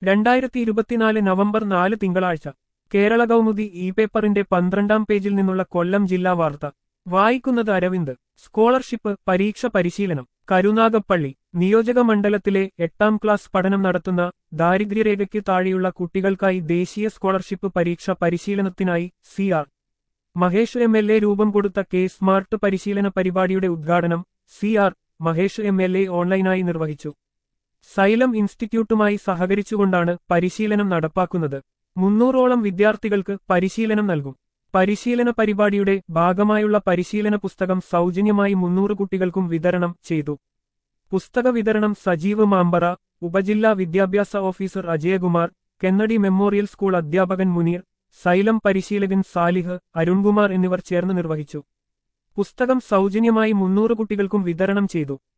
രണ്ടായിരത്തി ഇരുപത്തിനാല് നവംബർ നാല് തിങ്കളാഴ്ച കേരള കൗമുദി ഇ പേപ്പറിന്റെ പന്ത്രണ്ടാം പേജിൽ നിന്നുള്ള കൊല്ലം ജില്ലാ വാർത്ത വായിക്കുന്നത് അരവിന്ദ് സ്കോളർഷിപ്പ് പരീക്ഷ പരിശീലനം കരുനാഗപ്പള്ളി നിയോജക മണ്ഡലത്തിലെ എട്ടാം ക്ലാസ് പഠനം നടത്തുന്ന ദാരിദ്ര്യരേഖയ്ക്ക് താഴെയുള്ള കുട്ടികൾക്കായി ദേശീയ സ്കോളർഷിപ്പ് പരീക്ഷ പരിശീലനത്തിനായി C R Mahesh M L A രൂപം കൊടുത്ത കെ സ്മാർട്ട് പരിശീലന പരിപാടിയുടെ ഉദ്ഘാടനം C R Mahesh M L A ഓൺലൈനായി നിർവഹിച്ചു സൈലം ഇൻസ്റ്റിറ്റ്യൂട്ടുമായി സഹകരിച്ചുകൊണ്ടാണ് പരിശീലനം നടപ്പാക്കുന്നത് മുന്നൂറോളം വിദ്യാർത്ഥികൾക്ക് പരിശീലനം നൽകും പരിശീലന പരിപാടിയുടെ ഭാഗമായുള്ള പരിശീലന പുസ്തകം സൗജന്യമായി മുന്നൂറ് കുട്ടികൾക്കും വിതരണം ചെയ്തു പുസ്തക വിതരണം സജീവ് മാമ്പറ ഉപജില്ലാ വിദ്യാഭ്യാസ officer Ajayakumar Kennedy memorial school അധ്യാപകൻ മുനീർ സൈലം പരിശീലകൻ സാലിഹ് അരുൺകുമാർ എന്നിവർ ചേർന്ന് നിർവഹിച്ചു പുസ്തകം സൗജന്യമായി മുന്നൂറ് കുട്ടികൾക്കും വിതരണം ചെയ്തു